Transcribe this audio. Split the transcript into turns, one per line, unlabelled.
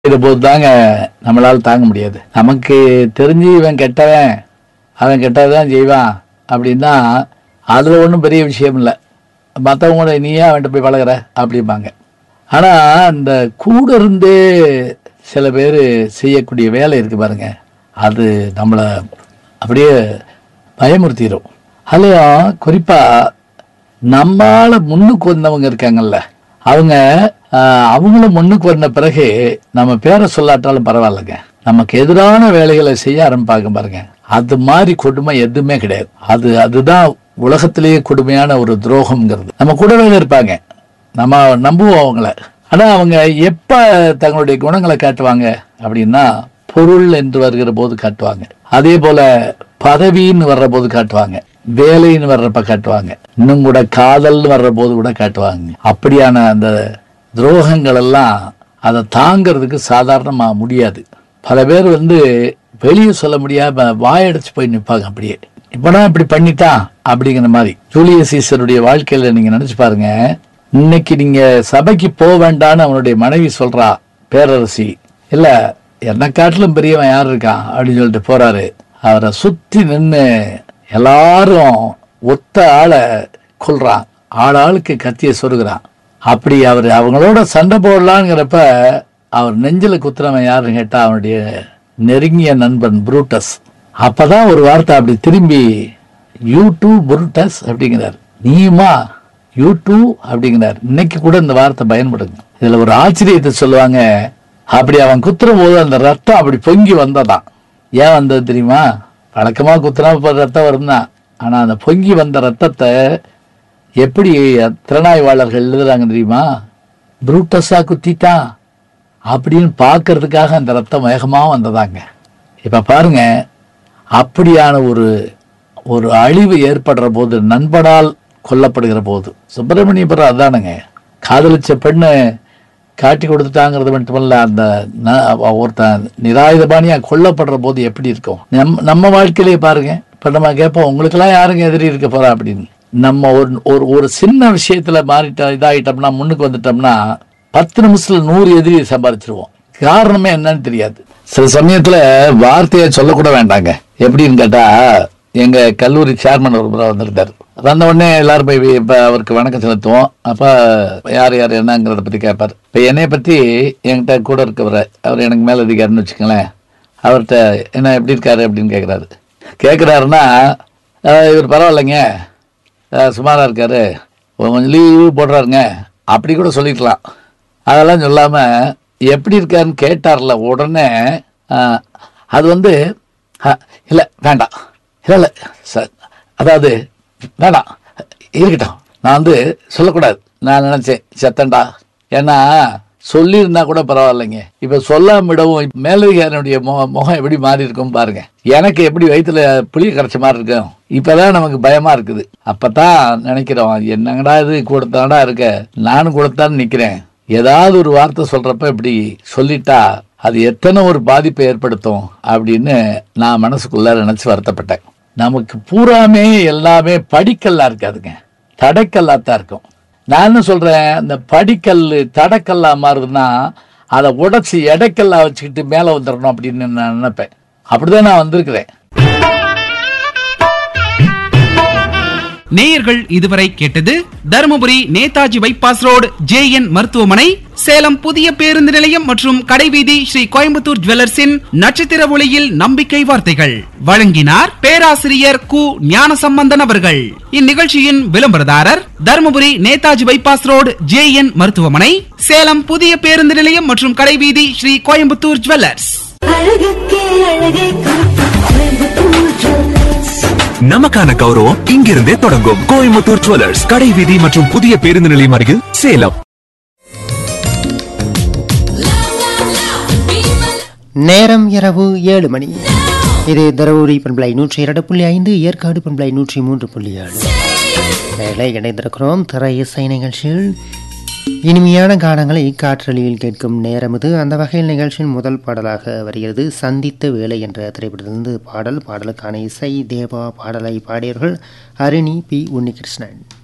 போது தாங்க நம்மளால தாங்க முடியாது நமக்கு தெரிஞ்சு இவன் கெட்டவன் அவன் கெட்டதான் செய்வான் அப்படின்னா அதுல ஒன்றும் பெரிய விஷயம் இல்லை மற்றவங்க கூட நீயே அவன்கிட்ட போய் பழகுற அப்படிம்பாங்க ஆனா அந்த கூட இருந்தே சில பேர் செய்யக்கூடிய வேலை இருக்கு பாருங்க அது நம்மளை அப்படியே பயமுறுத்திடும் அதுலயும் குறிப்பா நம்மால முன்னுக்கு வந்தவங்க இருக்காங்கல்ல அவங்க ஆஹ், அவங்கள முன்னுக்கு வந்த பிறகு நம்ம பேரை சொல்லாட்டாலும் பரவாயில்லைங்க நமக்கு எதிரான வேலைகளை செய்ய ஆரம்பிப்பாங்க பாருங்க அது மாதிரி கொடுமை எதுவுமே கிடையாது அது அதுதான் உலகத்திலேயே கொடுமையான ஒரு துரோகம்ங்கிறது நம்ம கூடவே இருப்பாங்க நம்ம நம்புவோம் அவங்கள ஆனா அவங்க எப்ப தங்களுடைய குணங்களை காட்டுவாங்க அப்படின்னா பொருள் என்று வருகிற போது காட்டுவாங்க அதே போல பதவின்னு வர்ற போது காட்டுவாங்க வேலைன்னு வர்றப்ப காட்டுவாங்க இன்னும் கூட காதல்னு வர்ற போது கூட காட்டுவாங்க அப்படியான அந்த துரோகங்கள் எல்லாம் அதை தாங்கிறதுக்கு சாதாரணமா முடியாது பல பேர் வந்து வெளியே சொல்ல முடியாம வாயடைச்சு போய் நிற்பாங்க அப்படியே இப்படா இப்படி பண்ணிட்டான் அப்படிங்கிற மாதிரி ஜூலியஸ் சீசருடைய வாழ்க்கையில நீங்க நினைச்சு பாருங்க இன்னைக்கு நீங்க சபைக்கு போக வேண்டாம்னு அவனுடைய மனைவி சொல்றா பேரரசி இல்ல என்ன காட்டிலும் பெரியவன் யார் இருக்கான் அப்படின்னு சொல்லிட்டு போறாரு அவரை சுத்தி நின்னு எல்லாரும் ஒத்த ஆளை கொல்றான் ஆளாளுக்கு கத்திய சொருகிறான் அப்படி அவர் அவங்களோட சண்டை போடலாங்கிறப்ப அவர் நெஞ்சில குத்துறவன் யாருன்னு கேட்டா அவனுடைய நெருங்கிய நண்பன் புரூட்டஸ் அப்பதான் ஒரு வார்த்தை அப்படி திரும்பி யூ டூ புரூட்டஸ் அப்படிங்கிறார் நீயுமா யூ டூ அப்படிங்கிறார் இன்னைக்கு கூட இந்த வார்த்தை பயன்படுங்க இதுல ஒரு ஆச்சரியத்தை சொல்லுவாங்க அப்படி அவன் குத்துற போது அந்த ரத்தம் அப்படி பொங்கி வந்ததாம் ஏன் வந்தது தெரியுமா வழக்கமா குத்துனா இப்ப ரத்தம் வரும்தான் ஆனா அந்த பொங்கி வந்த ரத்தத்தை எப்படி திறனாய்வாளர்கள் எழுதுறாங்க தெரியுமா புரூட்டஸா குத்திட்டான் அப்படின்னு பார்க்கறதுக்காக அந்த ரத்தம் வேகமா வந்ததாங்க இப்ப பாருங்க அப்படியான ஒரு ஒரு அழிவு ஏற்படுற போது நண்பனால் கொல்லப்படுகிற போது சுப்பிரமணியபுரம் அதானுங்க காதலிச்ச பெண்ணு காட்டி கொடுத்துட்டாங்கிறது மட்டுமல்ல அந்த ந- ஒருத்தன் நிராயுதபாணியா கொல்லப்படுற போது எப்படி இருக்கும் நம் நம்ம வாழ்க்கையிலே பாருங்க இப்ப நம்ம கேட்போம் உங்களுக்கெல்லாம் யாருங்க எதிரி இருக்க போறா அப்படின்னு நம்ம ஒரு ஒரு ஒரு சின்ன விஷயத்துல மாறிட்ட இதாயிட்டோம்னா முன்னுக்கு வந்துட்டோம்னா பத்து நிமிஷத்துல நூறு எதிரி சம்பாதிச்சிருவோம் காரணமே என்னன்னு தெரியாது சில சமயத்துல வார்த்தையை சொல்லக்கூட வேண்டாங்க எப்படின்னு கேட்டா எங்க கல்லூரி சேர்மன் ஒரு முறை வந்திருந்தாரு வந்த உடனே எல்லாரும் போய் இப்ப அவருக்கு வணக்கம் செலுத்துவோம் அப்ப யார் யார் என்னங்கிறத பத்தி கேட்பார் இப்ப என்னைய பத்தி என்கிட்ட கூட இருக்கவர் அவர் எனக்கு மேல அதிகாரின்னு வச்சுக்கங்களேன் அவர்கிட்ட என்ன எப்படி இருக்காரு அப்படின்னு கேக்குறாரு கேக்குறாருன்னா "அஹ், இவர் பரவாயில்லைங்க அஹ், சுமாரா இருக்காரு கொஞ்சம் லீவு போடுறாருங்க அப்படி கூட சொல்லிக்கலாம் அதெல்லாம் சொல்லாம எப்படி இருக்காருன்னு கேட்டார்ல உடனே ஆஹ், அது வந்து ஆஹ், இல்ல வேண்டாம் இல்ல இல்ல சார் அதாவது வேண்டாம் இருக்கட்டும் நான் வந்து சொல்லக்கூடாது நான் நினைச்சேன் செத்தண்டா ஏன்னா சொல்லியிருந்தா கூட பரவாயில்லைங்க இப்ப சொல்லாம விடவும் மேலதிகாரியுடைய முகம் முகம் எப்படி மாறி இருக்கும் பாருங்க எனக்கு எப்படி வயித்துல புளிய கரைச்ச மாதிரி இருக்கும் இப்பதான் நமக்கு பயமா இருக்குது அப்பதான் நினைக்கிறோம் என்னங்கடா இது கொடுத்தாடா இருக்க நானும் கொடுத்தான்னு நிக்கிறேன் ஏதாவது ஒரு வார்த்தை சொல்றப்ப இப்படி சொல்லிட்டா அது எத்தனை ஒரு பாதிப்பை ஏற்படுத்தும் அப்படின்னு நான் மனசுக்குள்ள நினைச்சு வருத்தப்பட்டேன் நமக்கு பூராமே எல்லாமே படிக்கல்லா இருக்காதுங்க தடைக்கல்லா தான் இருக்கும் நான் என்ன சொல்றேன் இந்த படிக்கல் தடைக்கல்லா மாறுதுன்னா அதை உடைச்சி எடைக்கல்லா வச்சுக்கிட்டு மேல வந்துடணும் அப்படின்னு நான் நினைப்பேன் அப்படிதான் நான் வந்திருக்கிறேன்
நேயர்கள் இதுவரை கேட்டது Dharmapuri Netaji bypass road J N மருத்துவமனை சேலம் புதிய பேருந்து நிலையம் மற்றும் கடைவீதி ஸ்ரீ கோயம்புத்தூர் ஜுவல்லர்ஸின் நட்சத்திர ஒளியில் நம்பிக்கை வார்த்தைகள் வழங்கினார் பேராசிரியர் கு ஞானசம்பந்தன் அவர்கள் இந்நிகழ்ச்சியின் விளம்பரதாரர் Dharmapuri Netaji bypass road J N மருத்துவமனை சேலம் புதிய பேருந்து நிலையம் மற்றும் கடைவீதி ஸ்ரீ கோயம்புத்தூர் ஜுவல்லர்ஸ்
அழகுக்கே அழகை கோயம்புத்தூர் ஜுவல்லர்ஸ்
நமக்கான கௌரவம் இங்கிருந்தே தொடங்கும் கோயம்புத்தூர் ஜுவல்லர்ஸ் கடை வீதி மற்றும் புதிய பேருந்து நிலையம் அருகில் சேலம்
நேரம் இரவு ஏழு மணி இது தருமபுரி பண்பலை நூற்றி இரண்டு புள்ளி ஐந்து ஏற்காடு பண்பலை நூற்றி மூன்று புள்ளி ஏழு வேலை இணைந்திருக்கிறோம் திரை இசை நிகழ்ச்சியில் இனிமையான கானங்களை காற்றலியில் கேட்கும் நேரம் இது அந்த வகையில் நிகழ்ச்சியின் முதல் பாடலாக வருகிறது சந்தித்த வேலை என்ற திரைப்படத்திலிருந்து பாடல் பாடலுக்கான இசை தேவா பாடலை பாடியவர்கள் அருணி பி உன்னிகிருஷ்ணன்